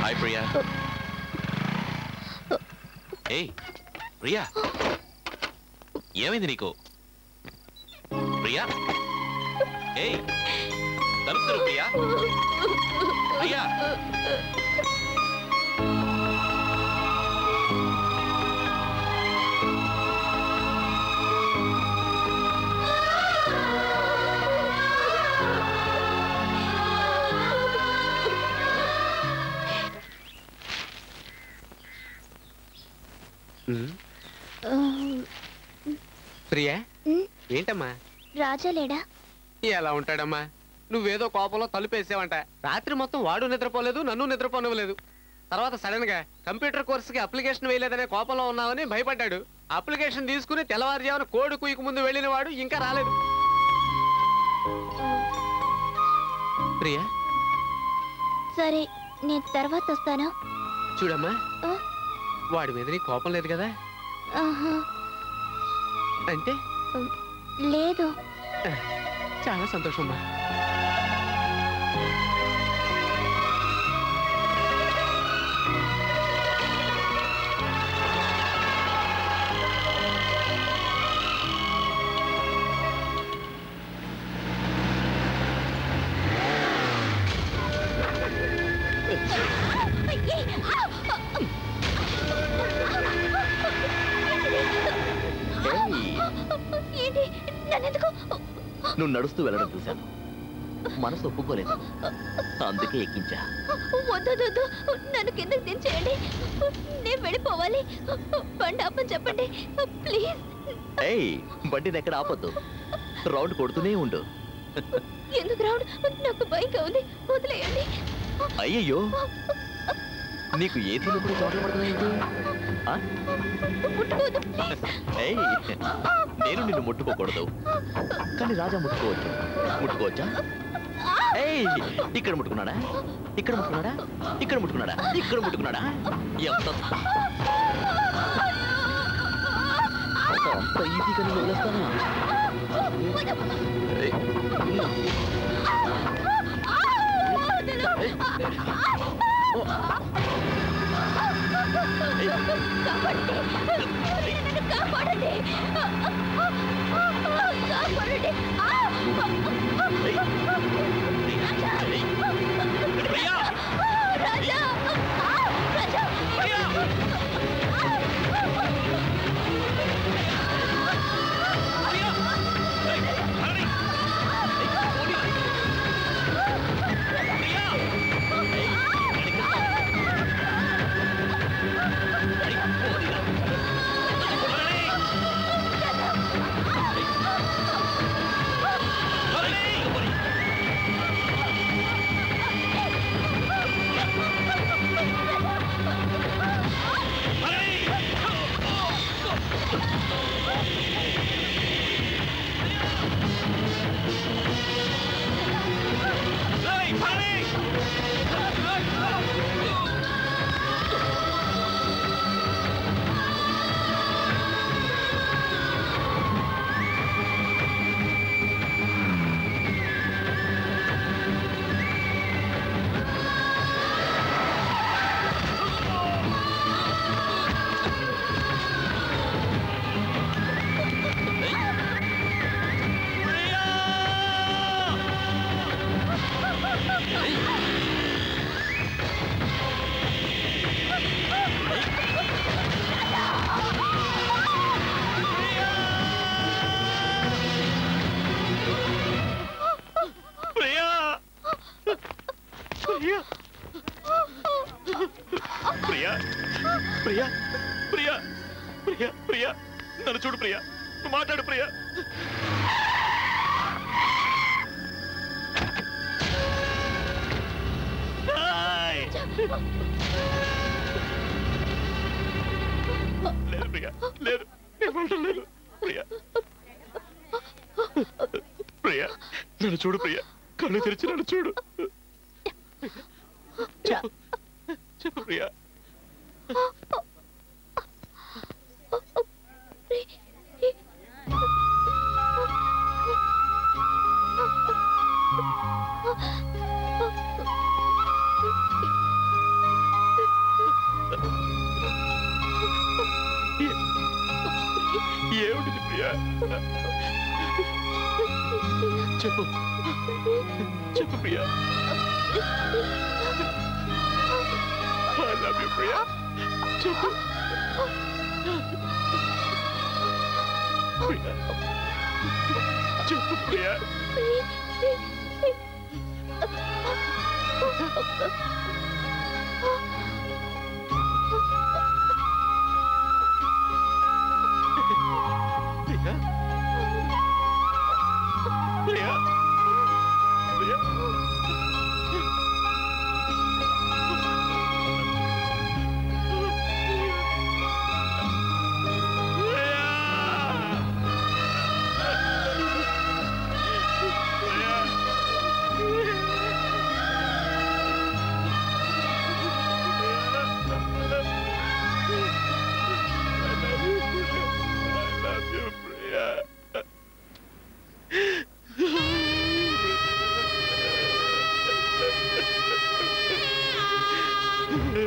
Hi Priya ఏయ్ ప్రియా ఏమైంది నీకు ప్రియా ఏయ్ తలుపుతారు ప్రియా ప్రియా ప్రియా ఉమ్, ఏంటమ్మా రాజా లేడా ఎలా ఉంటాడమ్మా నువ్వేదో కోపంలో తలుపేసావంట రాత్రి మొత్తం వాడు నిద్రపోలేదు నన్ను నిద్రపోనివ్వలేదు తర్వాత సడన్ గా కంప్యూటర్ కోర్సుకి అప్లికేషన్ వేయలేదనే కోపంలో ఉన్నావని భయపడ్డాడు అప్లికేషన్ తీసుకుని తెల్లవారుజామున కోడి కుయ్యకు ముందు వెళ్ళిన వాడు ఇంకా రాలేదు ప్రియా సరే నేను తర్వాత వస్తాను చూడమ్మా ఆ? వాడి మీద నీ కోపం లేదు కదా ఆహా, అంటే లేదు చాలా సంతోషం అమ్మా ఏంటి నన్నెందుకు నువ్వు నడుస్తూ వెళ్ళడం చూశాను మనసు ఒప్పుకోలేదు అందుకే ఎక్కించా వద్దొద్దు నన్ను కిందకి దించేయండి నేను వెళ్ళిపోవాలి బండి ఆపని చెప్పండి ప్లీజ్ ఏయ్ బండిని ఎక్కడ ఆపొద్దు రౌండ్ కొడుతూనే ఉండు ఎందుకు రావుడు నాకు భయంగా ఉంది వదిలేయండి అయ్యయ్యో నీకు ఏ తినప్పుడు చోట్ల పడుతున్నాయి ఆ? ముట్టుకోవద్దు ప్లీజ్ ఏయ్ నేను నిన్ను ముట్టుకోకూడదు కానీ రాజా ముట్టుకోవచ్చు ముట్టుకోవచ్చా ఏయ్ ఇక్కడ ముట్టుకున్నాడా ఇక్కడ ముట్టుకున్నాడా ఇక్కడ ముట్టుకున్నాడా ఇక్కడ ముట్టుకున్నాడా ఎంత అంత అంత ఈజీగా నేను వదిలేస్తానా ఏయ్, కాపాడండి కాపాడండి రాజా రాజా ప్రియా ప్రియా ప్రియా ప్రియా ప్రియా ప్రియా ప్రియా నన్ను చూడు ప్రియా నువ్వు మాట్లాడు ప్రియా ఆయ్! లేదు ప్రియా లేదు నేను వెళ్ళడం లేదు ప్రియా ప్రియా నన్ను చూడు ప్రియా కళ్ళు తెరిచి నన్ను చూడు చెప్పు చెప్పు ప్రియా ఏ- ఏమిటిది ప్రియా చెప్పు చెప్పు Priya I love you Priya చెప్పు ప్రియా చెప్పు ప్రియా ప్రియా ప్రియా ప్రియా